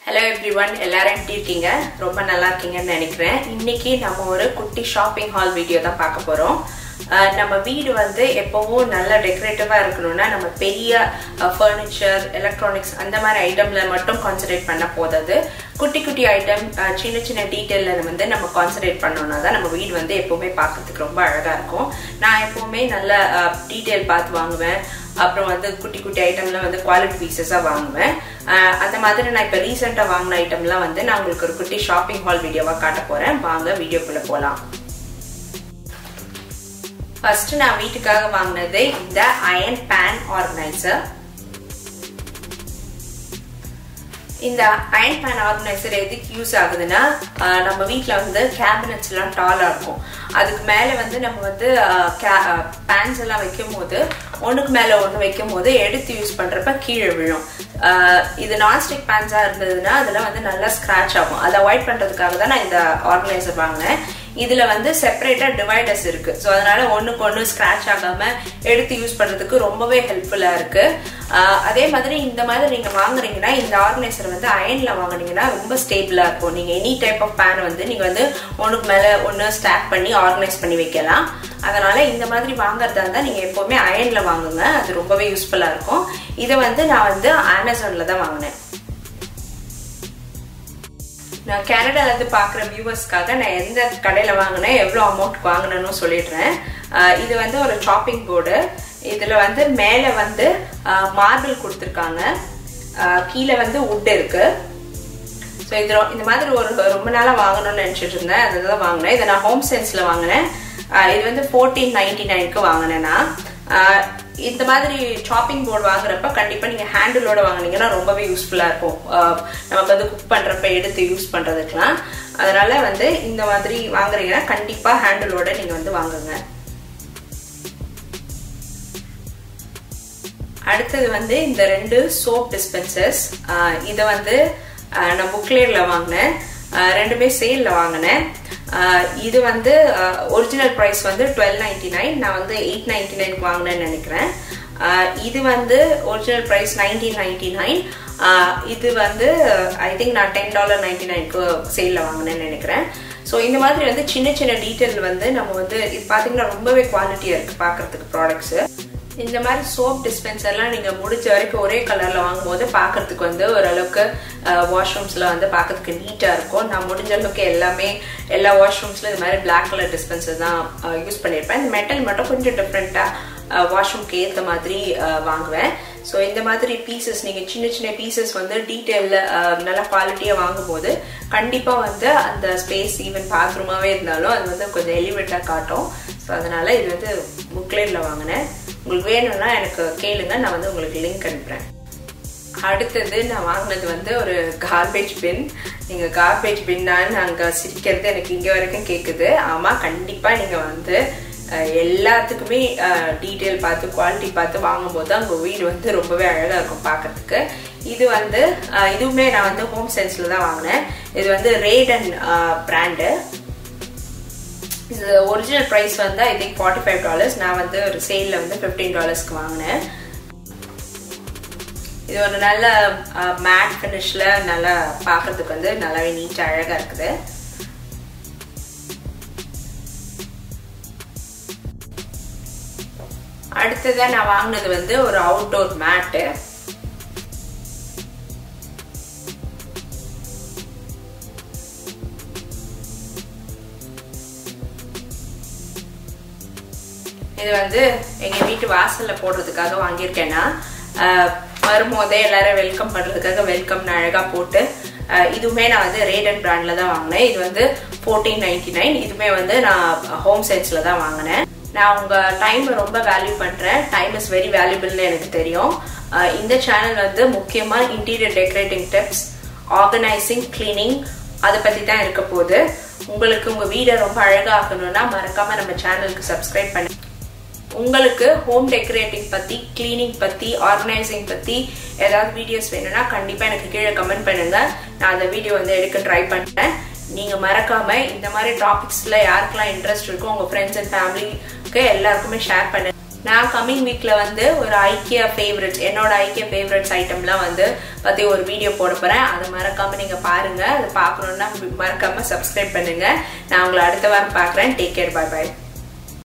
hello every one எல்லாரும் எப்படி இருக்கீங்க ரொம்ப நல்லா இருக்கீங்கன்னு நினைக்கிறேன் இன்னைக்கு நம்ம ஒரு குட்டி ஷாப்பிங் ஹால் வீடியோ தான் பார்க்க போறோம் அஹ் நம்ம வீடு வந்து எப்பவும் நல்ல டெக்கரேட்டிவா இருக்கணும்னா நம்ம பெரிய ஃபர்னிச்சர் எலக்ட்ரானிக்ஸ் அந்த மாதிரி ஐட்டம்ல மட்டும் கான்சென்ட்ரேட் பண்ண போதாது குட்டி குட்டி ஐட்டம் சின்ன சின்ன டீட்டெயில வந்து நம்ம கான்சென்ட்ரேட் பண்ணோம்னா தான் நம்ம வீடு வந்து எப்பவுமே பார்க்கறதுக்கு ரொம்ப அழகா இருக்கும் நான் எப்பவுமே நல்ல டீட்டெயில் பார்த்து வாங்குவேன் அப்புறம் வந்து குட்டி குட்டி ஐட்டம்லாம் வந்து குவாலிட்டி பீசஸாக வாங்குவேன் அஹ் அந்த மாதிரி நான் இப்போ ரீசெண்டாக வாங்கின ஐட்டம்லாம் வந்து நான் உங்களுக்கு ஒரு குட்டி ஷாப்பிங் ஹால் வீடியோவாக காட்ட போகிறேன் வாங்க வீடியோக்குள்ளே போகலாம் ஃபர்ஸ்ட் நான் வீட்டுக்காக வாங்கினது இந்த அயன் பேன் ஆர்கனைசர் இந்த அயன் பேன் ஆர்கனைசர் எதுக்கு யூஸ் ஆகுதுன்னா ஆஹ் நம்ம வீட்டில் வந்து கேபினட்ஸ் எல்லாம் டாலாக இருக்கும் அதுக்கு மேலே வந்து நம்ம வந்து பேன்ஸ் எல்லாம் வைக்கும் போது ஒன்றுக்கு மேலே ஒன்று வைக்கும் போது எடுத்து யூஸ் பண்ணுறப்ப கீழே விழும் ஆஹ் இது நான்ஸ்டிக் பேன்ஸாக இருந்ததுன்னா அதில் வந்து நல்லா ஸ்க்ராட்ச் ஆகும் அதை அவாய்ட் பண்ணுறதுக்காக தான் நான் இந்த ஆர்கனைசர் வாங்கினேன் இதில் வந்து செப்பரேட்டாக டிவைடர்ஸ் இருக்குது ஸோ அதனால ஒன்றுக்கு ஒன்று ஸ்க்ராட்ச் ஆகாமல் எடுத்து யூஸ் பண்ணுறதுக்கு ரொம்பவே ஹெல்ப்ஃபுல்லாக இருக்குது அதே மாதிரி இந்த மாதிரி நீங்கள் வாங்குறீங்கன்னா இந்த ஆர்கனைசர் வந்து அயனில் வாங்குனீங்கன்னா ரொம்ப ஸ்டேபிளாக இருக்கும் நீங்கள் எனி டைப் ஆஃப் பேன் வந்து நீங்கள் வந்து ஒன்றுக்கு மேலே ஒன்று ஸ்டாக் பண்ணி ஆர்கனைஸ் பண்ணி வைக்கலாம் அதனால இந்த மாதிரி வாங்குறதா இருந்தால் நீங்கள் எப்போவுமே அயனில் வாங்குங்க அது ரொம்பவே யூஸ்ஃபுல்லாக இருக்கும் இதை வந்து நான் வந்து அமேசானில் தான் வாங்கினேன் நான் கனடாலேருந்து பார்க்குற வியூவர்ஸ்க்காக நான் எந்த கடையில் வாங்கினேன் எவ்வளோ அமௌண்ட் வாங்கினேன்னு சொல்லிடுறேன் இது வந்து ஒரு ஷாப்பிங் போர்டு இதில் வந்து மேலே வந்து மார்பிள் கொடுத்துருக்காங்க கீழே வந்து உட் இருக்கு ஸோ இது இந்த மாதிரி ஒரு ரொம்ப நாளாக வாங்கணும்னு நினச்சிட்டு இருந்தேன் அதை தான் வாங்கினேன் இதை நான் ஹோம் சென்ஸில் வாங்கினேன் இது வந்து ஃபோர்டீன் நைன்டி நைனுக்கு வாங்கினேன் நான் இந்த மாதிரி ஷாப்பிங் போர்டு வாங்குறப்ப கண்டிப்பாக நீங்கள் ஹேண்டிலோட வாங்கினீங்கன்னா ரொம்பவே யூஸ்ஃபுல்லாக இருக்கும் நமக்கு வந்து குக் பண்ணுறப்ப எடுத்து யூஸ் பண்ணுறதுக்கெலாம் அதனால வந்து இந்த மாதிரி வாங்குறீங்கன்னா கண்டிப்பாக ஹேண்டிலோட நீங்கள் வந்து வாங்குங்க அடுத்தது வந்து இந்த ரெண்டு சோப் டிஸ்பென்சர்ஸ் இதை வந்து நான் புக்லேரில் வாங்கினேன் ரெண்டுமே சேலில் வாங்கினேன் இது வந்து ஒரிஜினல் ப்ரைஸ் வந்து டுவெல் நைன்டி நைன் நான் வந்து எயிட் நைன்டி நைனுக்கு வாங்கினேன்னு நினைக்கிறேன் இது வந்து original price nineteen ninety nine இது வந்து ஐ திங்க் நான் டென் டாலர் நைன்டி நைனுக்கு சேலில் வாங்கினேன்னு நினைக்கிறேன் ஸோ இந்த மாதிரி வந்து சின்ன சின்ன டீட்டெயில் வந்து நம்ம வந்து இது பார்த்தீங்கன்னா ரொம்பவே குவாலிட்டியாக இருக்குது பார்க்குறதுக்கு ப்ராடக்ட்ஸு இந்த மாதிரி சோப் டிஸ்பென்சர்லாம் நீங்கள் முடிஞ்ச வரைக்கும் ஒரே கலரில் வாங்கும்போது பார்க்கறதுக்கு வந்து ஓரளவுக்கு வாஷ்ரூம்ஸில் வந்து பார்க்கறதுக்கு நீட்டாக இருக்கும் நான் முடிஞ்ச அளவுக்கு எல்லாமே எல்லா வாஷ்ரூம்ஸில் இது மாதிரி பிளாக் கலர் டிஸ்பென்சர் தான் யூஸ் பண்ணியிருப்பேன் இந்த மெட்டல் மட்டும் கொஞ்சம் டிஃப்ரெண்ட்டாக வாஷ்ரூம்க்கு ஏற்ற மாதிரி வாங்குவேன் ஸோ இந்த மாதிரி பீசஸ் நீங்கள் சின்ன சின்ன பீசஸ் வந்து டீட்டெயிலில் நல்லா குவாலிட்டியாக வாங்கும்போது கண்டிப்பாக வந்து அந்த ஸ்பேஸ் ஈவன் பாத்ரூமாகவே இருந்தாலும் அது வந்து கொஞ்சம் எலிவேட்டாக காட்டும் ஸோ அதனால் இது வந்து புக்லேட்டில் வாங்கினேன் உங்களுக்கு வேணும்னா எனக்கு கேளுங்க நான் வந்து உங்களுக்கு லிங்க் அனுப்புகிறேன் அடுத்தது நான் வாங்கினது வந்து ஒரு கார்பேஜ் பின் நீங்கள் கார்பேஜ் பின்னான்னு நாங்கள் சிரிக்கிறது எனக்கு இங்கே வரைக்கும் கேட்குது ஆமாம் கண்டிப்பாக நீங்கள் வந்து எல்லாத்துக்குமே டீட்டெயில் பார்த்து குவாலிட்டி பார்த்து வாங்கும்போது தான் உங்கள் வீடு வந்து ரொம்பவே அழகாக இருக்கும் பார்க்கறதுக்கு இது வந்து இதுவுமே நான் வந்து ஹோம் சென்ஸில் தான் வாங்கினேன் இது வந்து ரேடன் பிராண்டு இது ஒரிஜினல் ப்ரைஸ் வந்து I think forty five dollars நான் வந்து ஒரு சேலில் வந்து ஃபிஃப்டீன் டாலர்ஸ்க்கு வாங்கினேன் இது ஒரு நல்ல மேட் ஃபினிஷில் நல்லா பார்க்கறதுக்கு வந்து நல்லாவே நீட்டாக அழகாக இருக்குது அடுத்ததாக நான் வாங்கினது வந்து ஒரு அவுட்டோர் மேட்டு இது வந்து எங்க வீட்டு வாசல்ல போடுறதுக்காக வாங்கியிருக்கேன்னா வரும்போதே எல்லாரும் வெல்கம் பண்றதுக்காக வெல்கம்னு அழகா போட்டு இதுவுமே நான் வந்து ரேடன் பிராண்ட்ல தான் வாங்கினேன் இது வந்து ஃபோர்டீன் நைன்டி நைன் இதுவுமே வந்து நான் ஹோம் சென்ஸ்ல தான் வாங்கினேன் நான் உங்க டைம் ரொம்ப வேல்யூ பண்றேன் டைம் இஸ் வெரி வேல்யூபிள்னு எனக்கு தெரியும் இந்த சேனல் வந்து முக்கியமா interior decorating tips organising cleaning அதை பத்தி தான் இருக்க போகுது உங்களுக்கு உங்க வீடை ரொம்ப அழகாகணும்னா மறக்காம நம்ம சேனலுக்கு சப்ஸ்கிரைப் பண்ணி உங்களுக்கு ஹோம் டெக்கரேட்டிங் பத்தி கிளீனிங் பத்தி ஆர்கனைசிங் பத்தி ஏதாவது வீடியோஸ் வேணும்னா கண்டிப்பா எனக்கு கீழே கமெண்ட் பண்ணுங்க நான் அந்த வீடியோ வந்து எடுக்க ட்ரை பண்றேன் நீங்க மறக்காம இந்த மாதிரி டாபிக்ஸ்ல யாருக்கெல்லாம் இன்ட்ரெஸ்ட் இருக்கோ உங்க ஃப்ரெண்ட்ஸ் அண்ட் ஃபேமிலிக்கு எல்லாருக்குமே ஷேர் பண்ண நான் கம்மிங் வீக்ல வந்து ஒரு ஐக்கிய ஃபேவரட்ஸ் என்னோட ஐக்கிய ஃபேவரட்ஸ் ஐட்டம்லாம் வந்து பத்தி ஒரு வீடியோ போட போறேன் அது மறக்காம நீங்க பாருங்க அது பார்க்கணும்னா மறக்காம சப்ஸ்கிரைப் பண்ணுங்க நான் உங்களை அடுத்த வாரம் பார்க்குறேன் டேக் கேர் பை பை